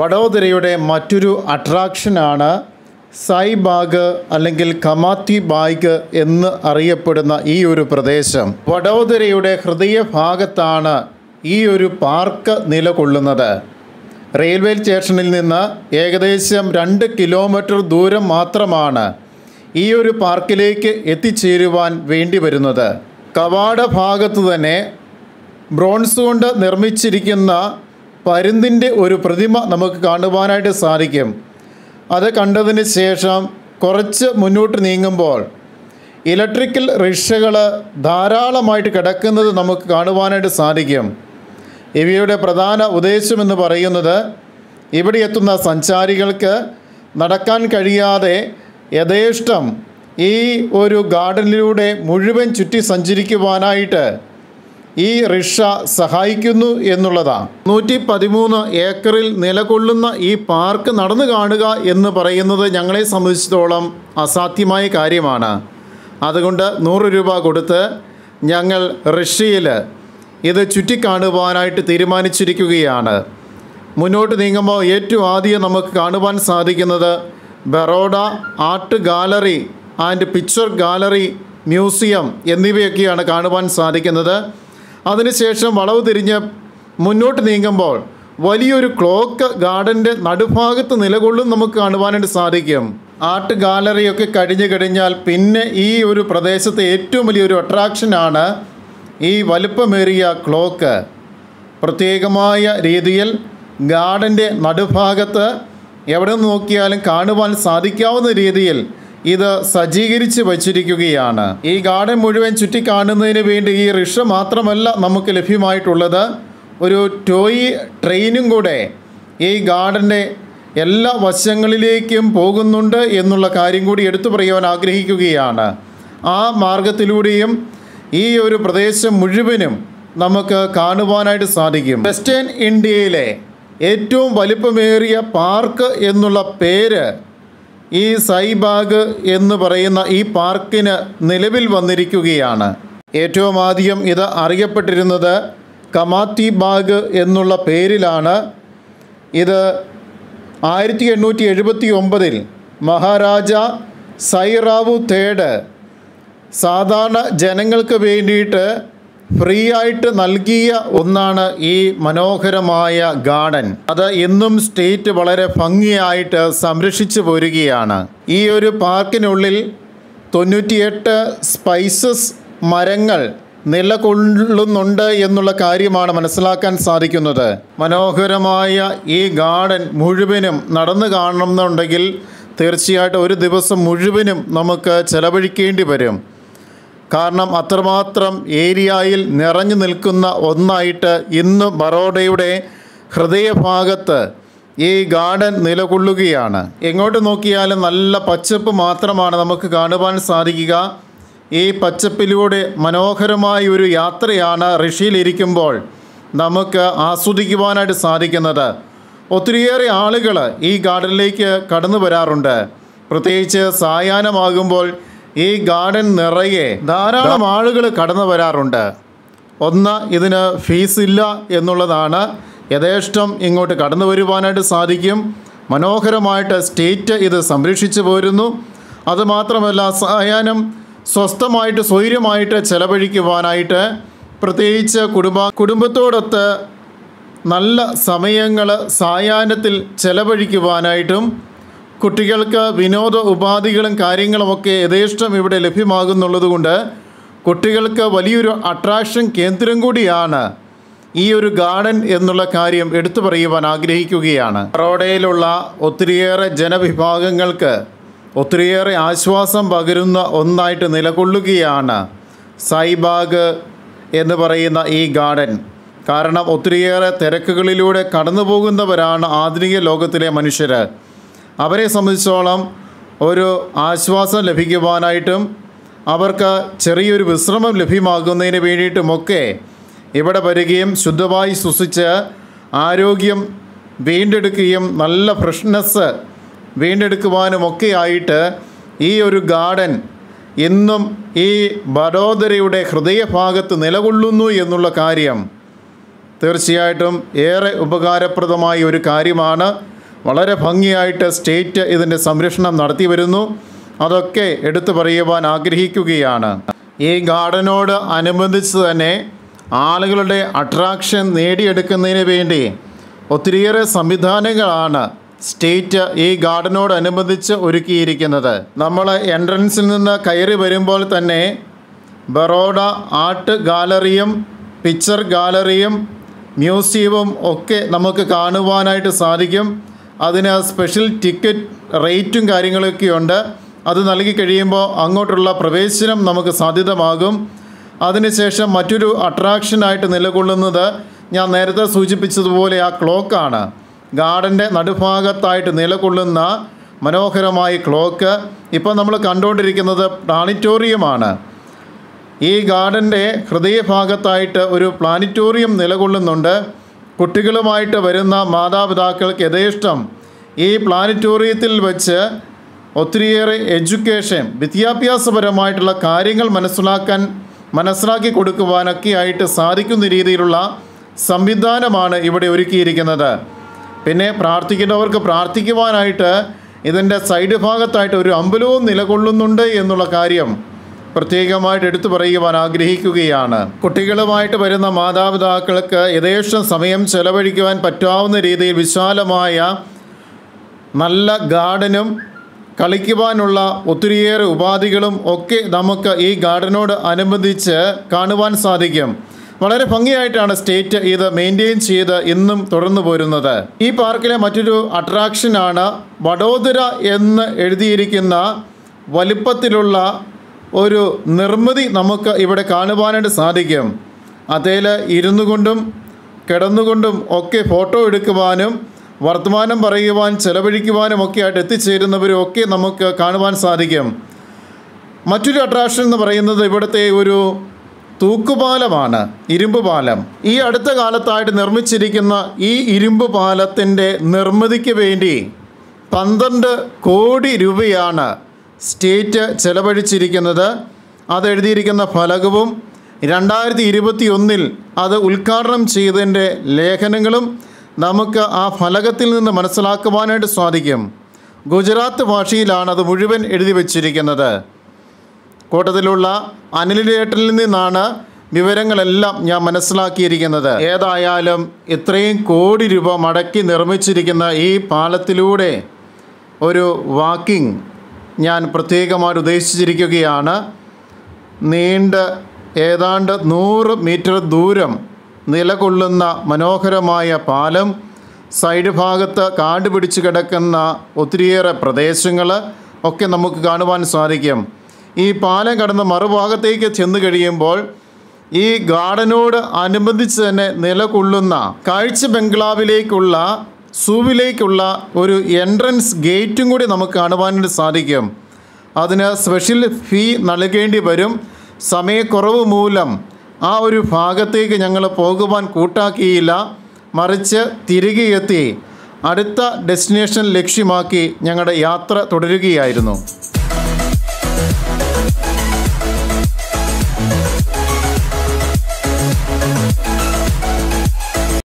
വഡോദരയുടെ മറ്റൊരു അട്രാക്ഷനാണ് സായിബാഗ് അല്ലെങ്കിൽ കമാത്തി ബാഗ് എന്ന് അറിയപ്പെടുന്ന ഈ ഒരു പ്രദേശം വഡോദരയുടെ ഹൃദയഭാഗത്താണ് ഈ ഒരു പാർക്ക് നിലകൊള്ളുന്നത് റെയിൽവേ സ്റ്റേഷനിൽ നിന്ന് ഏകദേശം രണ്ട് കിലോമീറ്റർ ദൂരം മാത്രമാണ് ഈ ഒരു പാർക്കിലേക്ക് എത്തിച്ചേരുവാൻ വേണ്ടി വരുന്നത് കവാട ഭാഗത്ത് തന്നെ ബ്രോൺസ് കൊണ്ട് നിർമ്മിച്ചിരിക്കുന്ന പരുന്തിൻ്റെ ഒരു പ്രതിമ നമുക്ക് കാണുവാനായിട്ട് സാധിക്കും അത് കണ്ടതിന് ശേഷം കുറച്ച് മുന്നോട്ട് നീങ്ങുമ്പോൾ ഇലക്ട്രിക്കൽ റിക്ഷകൾ ധാരാളമായിട്ട് കിടക്കുന്നത് നമുക്ക് കാണുവാനായിട്ട് സാധിക്കും ഇവയുടെ പ്രധാന ഉദ്ദേശമെന്ന് പറയുന്നത് ഇവിടെ എത്തുന്ന സഞ്ചാരികൾക്ക് നടക്കാൻ കഴിയാതെ യഥേഷ്ടം ഈ ഒരു ഗാർഡനിലൂടെ മുഴുവൻ ചുറ്റി സഞ്ചരിക്കുവാനായിട്ട് ഈ റിക്ഷ സഹായിക്കുന്നു എന്നുള്ളതാണ് നൂറ്റി പതിമൂന്ന് ഏക്കറിൽ നിലകൊള്ളുന്ന ഈ പാർക്ക് നടന്നു കാണുക എന്ന് പറയുന്നത് ഞങ്ങളെ സംബന്ധിച്ചിടത്തോളം അസാധ്യമായ കാര്യമാണ് അതുകൊണ്ട് നൂറ് രൂപ കൊടുത്ത് ഞങ്ങൾ റിക്ഷയിൽ ഇത് ചുറ്റിക്കാണുവാനായിട്ട് തീരുമാനിച്ചിരിക്കുകയാണ് മുന്നോട്ട് നീങ്ങുമ്പോൾ ഏറ്റവും ആദ്യം നമുക്ക് കാണുവാൻ സാധിക്കുന്നത് Baroda art gallery and picture gallery museum എന്നിവയൊക്കെയാണ് കാണുവാൻ സാധിക്കുന്നത് അതിനുശേഷം വളവ് തിരിഞ്ഞ് മുന്നോട്ട് നീങ്ങുമ്പോൾ വലിയൊരു ക്ലോക്ക് ഗാർഡൻ്റെ നടുഭാഗത്ത് നിലകൊള്ളും നമുക്ക് കാണുവാനായിട്ട് സാധിക്കും ആർട്ട് ഗാലറിയൊക്കെ കഴിഞ്ഞു കഴിഞ്ഞാൽ പിന്നെ ഈ ഒരു പ്രദേശത്തെ ഏറ്റവും വലിയൊരു അട്രാക്ഷനാണ് ഈ വലുപ്പമേറിയ ക്ലോക്ക് പ്രത്യേകമായ രീതിയിൽ ഗാർഡൻ്റെ നടുഭാഗത്ത് എവിടെ നിന്ന് നോക്കിയാലും കാണുവാൻ സാധിക്കാവുന്ന രീതിയിൽ ഇത് സജ്ജീകരിച്ച് വച്ചിരിക്കുകയാണ് ഈ ഗാർഡൻ മുഴുവൻ ചുറ്റിക്കാണുന്നതിന് വേണ്ടി ഈ റിക്ഷ മാത്രമല്ല നമുക്ക് ലഭ്യമായിട്ടുള്ളത് ഒരു ടോയ് ട്രെയിനും കൂടെ ഈ ഗാർഡൻ്റെ എല്ലാ വശങ്ങളിലേക്കും പോകുന്നുണ്ട് എന്നുള്ള കാര്യം കൂടി എടുത്തു പറയുവാൻ ആഗ്രഹിക്കുകയാണ് ആ മാർഗത്തിലൂടെയും ഈ ഒരു പ്രദേശം മുഴുവനും നമുക്ക് കാണുവാനായിട്ട് സാധിക്കും വെസ്റ്റേൺ ഇന്ത്യയിലെ ഏറ്റവും വലിപ്പമേറിയ പാർക്ക് എന്നുള്ള പേര് ഈ സൈബാഗ് എന്ന് പറയുന്ന ഈ പാർക്കിന് നിലവിൽ വന്നിരിക്കുകയാണ് ഏറ്റവും ആദ്യം ഇത് അറിയപ്പെട്ടിരുന്നത് കമാത്തി ബാഗ് എന്നുള്ള പേരിലാണ് ഇത് ആയിരത്തി എണ്ണൂറ്റി എഴുപത്തി ഒമ്പതിൽ മഹാരാജ സൈറാവു തേഡ് സാധാരണ ജനങ്ങൾക്ക് വേണ്ടിയിട്ട് ഫ്രീ ആയിട്ട് നൽകിയ ഒന്നാണ് ഈ മനോഹരമായ ഗാർഡൻ അത് ഇന്നും സ്റ്റേറ്റ് വളരെ ഭംഗിയായിട്ട് സംരക്ഷിച്ചു പോരുകയാണ് ഈ ഒരു പാർക്കിനുള്ളിൽ തൊണ്ണൂറ്റിയെട്ട് സ്പൈസസ് മരങ്ങൾ നിലകൊള്ളുന്നുണ്ട് എന്നുള്ള കാര്യമാണ് മനസ്സിലാക്കാൻ സാധിക്കുന്നത് മനോഹരമായ ഈ ഗാർഡൻ മുഴുവനും നടന്നു കാണണമെന്നുണ്ടെങ്കിൽ തീർച്ചയായിട്ടും ഒരു ദിവസം മുഴുവനും നമുക്ക് ചെലവഴിക്കേണ്ടി വരും കാരണം അത്രമാത്രം ഏരിയയിൽ നിറഞ്ഞു നിൽക്കുന്ന ഒന്നായിട്ട് ഇന്ന് ബറോഡയുടെ ഹൃദയഭാഗത്ത് ഈ ഗാർഡൻ നിലകൊള്ളുകയാണ് എങ്ങോട്ട് നോക്കിയാലും നല്ല പച്ചപ്പ് മാത്രമാണ് നമുക്ക് കാണുവാൻ സാധിക്കുക ഈ പച്ചപ്പിലൂടെ മനോഹരമായ ഒരു യാത്രയാണ് ഋഷിയിലിരിക്കുമ്പോൾ നമുക്ക് ആസ്വദിക്കുവാനായിട്ട് സാധിക്കുന്നത് ഒത്തിരിയേറെ ആളുകൾ ഈ ഗാർഡനിലേക്ക് കടന്നു വരാറുണ്ട് പ്രത്യേകിച്ച് സായാഹ്നമാകുമ്പോൾ ഈ ഗാർഡൻ നിറയെ ധാരാളം ആളുകൾ കടന്നു വരാറുണ്ട് ഒന്ന് ഇതിന് ഫീസില്ല എന്നുള്ളതാണ് യഥേഷ്ടം ഇങ്ങോട്ട് കടന്നു വരുവാനായിട്ട് സാധിക്കും മനോഹരമായിട്ട് സ്റ്റേറ്റ് ഇത് സംരക്ഷിച്ചു പോരുന്നു അതുമാത്രമല്ല സായാഹ്നം സ്വസ്ഥമായിട്ട് സ്വൈര്യമായിട്ട് ചെലവഴിക്കുവാനായിട്ട് പ്രത്യേകിച്ച് കുടുംബ കുടുംബത്തോടൊത്ത് നല്ല സമയങ്ങൾ സായാഹ്നത്തിൽ ചെലവഴിക്കുവാനായിട്ടും കുട്ടികൾക്ക് വിനോദ ഉപാധികളും കാര്യങ്ങളുമൊക്കെ യഥേഷ്ടം ഇവിടെ ലഭ്യമാകുന്നുള്ളതുകൊണ്ട് കുട്ടികൾക്ക് വലിയൊരു അട്രാക്ഷൻ കേന്ദ്രം കൂടിയാണ് ഈ ഒരു ഗാർഡൻ എന്നുള്ള കാര്യം എടുത്തു പറയുവാൻ ആഗ്രഹിക്കുകയാണ് റോഡയിലുള്ള ഒത്തിരിയേറെ ജനവിഭാഗങ്ങൾക്ക് ഒത്തിരിയേറെ ആശ്വാസം പകരുന്ന ഒന്നായിട്ട് നിലകൊള്ളുകയാണ് സൈബാഗ് എന്ന് പറയുന്ന ഈ ഗാർഡൻ കാരണം ഒത്തിരിയേറെ തിരക്കുകളിലൂടെ കടന്നു പോകുന്നവരാണ് ആധുനിക ലോകത്തിലെ മനുഷ്യർ അവരെ സംബന്ധിച്ചോളം ഒരു ആശ്വാസം ലഭിക്കുവാനായിട്ടും അവർക്ക് ചെറിയൊരു വിശ്രമം ലഭ്യമാകുന്നതിന് വേണ്ടിയിട്ടുമൊക്കെ ഇവിടെ വരികയും ശുദ്ധമായി ശ്വസിച്ച് ആരോഗ്യം വീണ്ടെടുക്കുകയും നല്ല ഫ്രഷ്നെസ് വീണ്ടെടുക്കുവാനുമൊക്കെ ആയിട്ട് ഈ ഒരു ഗാർഡൻ ഇന്നും ഈ വഡോദരയുടെ ഹൃദയഭാഗത്ത് നിലകൊള്ളുന്നു എന്നുള്ള കാര്യം തീർച്ചയായിട്ടും ഏറെ ഉപകാരപ്രദമായ ഒരു കാര്യമാണ് വളരെ ഭംഗിയായിട്ട് സ്റ്റേറ്റ് ഇതിൻ്റെ സംരക്ഷണം നടത്തി വരുന്നു അതൊക്കെ എടുത്തു പറയുവാൻ ആഗ്രഹിക്കുകയാണ് ഈ ഗാർഡനോട് അനുബന്ധിച്ച് തന്നെ ആളുകളുടെ അട്രാക്ഷൻ നേടിയെടുക്കുന്നതിന് വേണ്ടി ഒത്തിരിയേറെ സംവിധാനങ്ങളാണ് സ്റ്റേറ്റ് ഈ ഗാർഡനോടനുബന്ധിച്ച് ഒരുക്കിയിരിക്കുന്നത് നമ്മൾ എൻട്രൻസിൽ നിന്ന് കയറി വരുമ്പോൾ തന്നെ ബറോഡ ആർട്ട് ഗാലറിയും പിക്ചർ ഗാലറിയും മ്യൂസിയവും ഒക്കെ നമുക്ക് കാണുവാനായിട്ട് സാധിക്കും അതിന് സ്പെഷ്യൽ ടിക്കറ്റ് റേറ്റും കാര്യങ്ങളൊക്കെ ഉണ്ട് അത് നൽകി കഴിയുമ്പോൾ അങ്ങോട്ടുള്ള പ്രവേശനം നമുക്ക് സാധ്യതമാകും അതിനുശേഷം മറ്റൊരു അട്രാക്ഷനായിട്ട് നിലകൊള്ളുന്നത് ഞാൻ നേരത്തെ സൂചിപ്പിച്ചതുപോലെ ആ ക്ലോക്കാണ് ഗാർഡൻ്റെ നടുഭാഗത്തായിട്ട് നിലകൊള്ളുന്ന മനോഹരമായ ക്ലോക്ക് ഇപ്പോൾ നമ്മൾ കണ്ടുകൊണ്ടിരിക്കുന്നത് പ്ലാനിറ്റോറിയമാണ് ഈ ഗാർഡൻ്റെ ഹൃദയഭാഗത്തായിട്ട് ഒരു പ്ലാനിറ്റോറിയം നിലകൊള്ളുന്നുണ്ട് കുട്ടികളുമായിട്ട് വരുന്ന മാതാപിതാക്കൾക്ക് യഥേഷ്ടം ഈ പ്ലാനിറ്റോറിയത്തിൽ വെച്ച് ഒത്തിരിയേറെ എഡ്യൂക്കേഷൻ വിദ്യാഭ്യാസപരമായിട്ടുള്ള കാര്യങ്ങൾ മനസ്സിലാക്കാൻ മനസ്സിലാക്കി കൊടുക്കുവാനൊക്കെ ആയിട്ട് സാധിക്കുന്ന രീതിയിലുള്ള സംവിധാനമാണ് ഇവിടെ ഒരുക്കിയിരിക്കുന്നത് പിന്നെ പ്രാർത്ഥിക്കുന്നവർക്ക് പ്രാർത്ഥിക്കുവാനായിട്ട് ഇതിൻ്റെ സൈഡ് ഭാഗത്തായിട്ട് ഒരു അമ്പലവും നിലകൊള്ളുന്നുണ്ട് എന്നുള്ള കാര്യം പ്രത്യേകമായിട്ട് എടുത്തു പറയുവാൻ ആഗ്രഹിക്കുകയാണ് കുട്ടികളുമായിട്ട് വരുന്ന മാതാപിതാക്കൾക്ക് യഥേഷ്ടം സമയം ചെലവഴിക്കുവാൻ പറ്റാവുന്ന രീതിയിൽ വിശാലമായ നല്ല ഗാർഡനും കളിക്കുവാനുള്ള ഒത്തിരിയേറെ ഉപാധികളും ഒക്കെ നമുക്ക് ഈ ഗാർഡനോട് അനുബന്ധിച്ച് കാണുവാൻ സാധിക്കും വളരെ ഭംഗിയായിട്ടാണ് സ്റ്റേറ്റ് ഇത് മെയിൻറ്റെയിൻ ചെയ്ത് ഇന്നും തുടർന്നു പോരുന്നത് ഈ പാർക്കിലെ മറ്റൊരു അട്രാക്ഷനാണ് വഡോദര എന്ന് എഴുതിയിരിക്കുന്ന വലിപ്പത്തിലുള്ള ഒരു നിർമ്മിതി നമുക്ക് ഇവിടെ കാണുവാനായിട്ട് സാധിക്കും അതേൽ ഇരുന്നു കൊണ്ടും കിടന്നുകൊണ്ടും ഒക്കെ ഫോട്ടോ എടുക്കുവാനും വർത്തമാനം പറയുവാൻ ചെലവഴിക്കുവാനും ഒക്കെ ആയിട്ട് എത്തിച്ചേരുന്നവരും ഒക്കെ നമുക്ക് കാണുവാൻ സാധിക്കും മറ്റൊരു അട്രാക്ഷൻ എന്ന് പറയുന്നത് ഇവിടുത്തെ ഒരു തൂക്കുപാലമാണ് ഇരുമ്പ് പാലം ഈ അടുത്ത കാലത്തായിട്ട് നിർമ്മിച്ചിരിക്കുന്ന ഈ ഇരുമ്പ് പാലത്തിൻ്റെ നിർമ്മിതിക്ക് വേണ്ടി പന്ത്രണ്ട് കോടി രൂപയാണ് സ്റ്റേറ്റ് ചെലവഴിച്ചിരിക്കുന്നത് അത് എഴുതിയിരിക്കുന്ന ഫലകവും രണ്ടായിരത്തി ഇരുപത്തി ഒന്നിൽ അത് ഉദ്ഘാടനം ചെയ്തതിൻ്റെ ലേഖനങ്ങളും നമുക്ക് ആ ഫലകത്തിൽ നിന്ന് മനസ്സിലാക്കുവാനായിട്ട് സാധിക്കും ഗുജറാത്ത് ഭാഷയിലാണ് അത് മുഴുവൻ എഴുതി വച്ചിരിക്കുന്നത് കൂട്ടത്തിലുള്ള അനിലേട്ടനിൽ നിന്നാണ് വിവരങ്ങളെല്ലാം ഞാൻ മനസ്സിലാക്കിയിരിക്കുന്നത് ഏതായാലും ഇത്രയും കോടി രൂപ മടക്കി നിർമ്മിച്ചിരിക്കുന്ന ഈ പാലത്തിലൂടെ ഒരു വാക്കിംഗ് ഞാൻ പ്രത്യേകമായിട്ട് ഉദ്ദേശിച്ചിരിക്കുകയാണ് നീണ്ട് ഏതാണ്ട് നൂറ് മീറ്റർ ദൂരം നിലകൊള്ളുന്ന മനോഹരമായ പാലം സൈഡ് ഭാഗത്ത് കാട് പിടിച്ച് കിടക്കുന്ന ഒത്തിരിയേറെ പ്രദേശങ്ങൾ ഒക്കെ നമുക്ക് കാണുവാൻ സാധിക്കും ഈ പാലം കടന്ന് മറുഭാഗത്തേക്ക് ചെന്ന് കഴിയുമ്പോൾ ഈ ഗാർഡനോട് അനുബന്ധിച്ച് തന്നെ നിലകൊള്ളുന്ന കാഴ്ച ബംഗ്ലാവിലേക്കുള്ള സൂവിലേക്കുള്ള ഒരു എൻട്രൻസ് ഗേറ്റും കൂടി നമുക്ക് കാണുവാനായിട്ട് സാധിക്കും അതിന് സ്പെഷ്യൽ ഫീ നൽകേണ്ടി വരും സമയക്കുറവ് മൂലം ആ ഒരു ഭാഗത്തേക്ക് ഞങ്ങൾ പോകുവാൻ കൂട്ടാക്കിയില്ല മറിച്ച് തിരികെ എത്തി അടുത്ത ഡെസ്റ്റിനേഷൻ ലക്ഷ്യമാക്കി ഞങ്ങളുടെ യാത്ര തുടരുകയായിരുന്നു